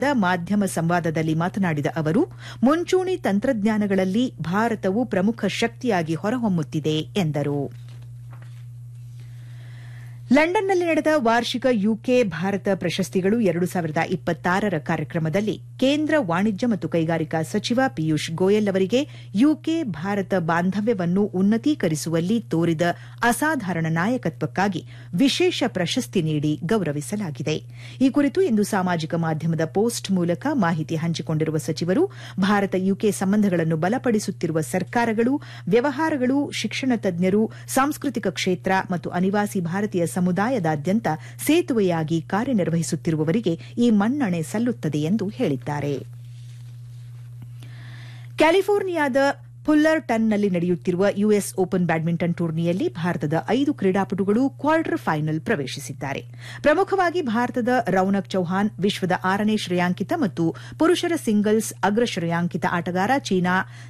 ಮಾಧ್ಯಮ ಸಂವಾದದಲ್ಲಿ ಮಾತನಾಡಿದ ಅವರು ಮುಂಚೂಣಿ ತಂತ್ರಜ್ಞಾನಗಳಲ್ಲಿ ಭಾರತವು ಪ್ರಮುಖ ಶಕ್ತಿಯಾಗಿ ಹೊರಹೊಮ್ಮುತ್ತಿದೆ ಎಂದರು ಲಂಡನ್ನಲ್ಲಿ ನಡೆದ ವಾರ್ಷಿಕ ಯುಕೆ ಭಾರತ ಪ್ರಶಸ್ತಿಗಳು ಎರಡು ಸಾವಿರದ ಇಪ್ಪತ್ತಾರರ ಕಾರ್ಯಕ್ರಮದಲ್ಲಿ ಕೇಂದ್ರ ವಾಣಿಜ್ಯ ಮತ್ತು ಕೈಗಾರಿಕಾ ಸಚಿವ ಪಿಯೂಷ್ ಗೋಯಲ್ ಅವರಿಗೆ ಯುಕೆ ಭಾರತ ಬಾಂಧವ್ಯವನ್ನು ಉನ್ನತೀಕರಿಸುವಲ್ಲಿ ತೋರಿದ ಅಸಾಧಾರಣ ನಾಯಕತ್ವಕ್ಕಾಗಿ ವಿಶೇಷ ಪ್ರಶಸ್ತಿ ನೀಡಿ ಗೌರವಿಸಲಾಗಿದೆ ಈ ಕುರಿತು ಇಂದು ಸಾಮಾಜಿಕ ಮಾಧ್ಯಮದ ಪೋಸ್ಟ್ ಮೂಲಕ ಮಾಹಿತಿ ಹಂಚಿಕೊಂಡಿರುವ ಸಚಿವರು ಭಾರತ ಯುಕೆ ಸಂಬಂಧಗಳನ್ನು ಬಲಪಡಿಸುತ್ತಿರುವ ಸರ್ಕಾರಗಳು ವ್ಯವಹಾರಗಳು ಶಿಕ್ಷಣ ತಜ್ಞರು ಸಾಂಸ್ಕೃತಿಕ ಕ್ಷೇತ್ರ ಮತ್ತು ಅನಿವಾಸಿ ಭಾರತೀಯ ಸಮುದಾಯದಾದ್ಯಂತ ಸೇತುವೆಯಾಗಿ ಕಾರ್ಯನಿರ್ವಹಿಸುತ್ತಿರುವವರಿಗೆ ಈ ಮನ್ನಣೆ ಸಲ್ಲುತ್ತದೆ ಎಂದು ಹೇಳಿದ್ದಾರೆ ಕ್ಯಾಲಿಫೋರ್ನಿಯಾದ ಫುಲ್ಲರ್ಟನ್ನಲ್ಲಿ ನಡೆಯುತ್ತಿರುವ ಯುಎಸ್ ಓಪನ್ ಬ್ಯಾಡ್ಮಿಂಟನ್ ಟೂರ್ನಿಯಲ್ಲಿ ಭಾರತದ ಐದು ಕ್ರೀಡಾಪಟುಗಳು ಕ್ವಾರ್ಟರ್ ಫೈನಲ್ ಪ್ರವೇಶಿಸಿದ್ದಾರೆ ಪ್ರಮುಖವಾಗಿ ಭಾರತದ ರೌನಕ್ ಚೌಹಾನ್ ವಿಶ್ವದ ಆರನೇ ಶ್ರೇಯಾಂಕಿತ ಮತ್ತು ಪುರುಷರ ಸಿಂಗಲ್ಸ್ ಅಗ್ರ ಶ್ರೇಯಾಂಕಿತ ಆಟಗಾರ ಚೀನಾ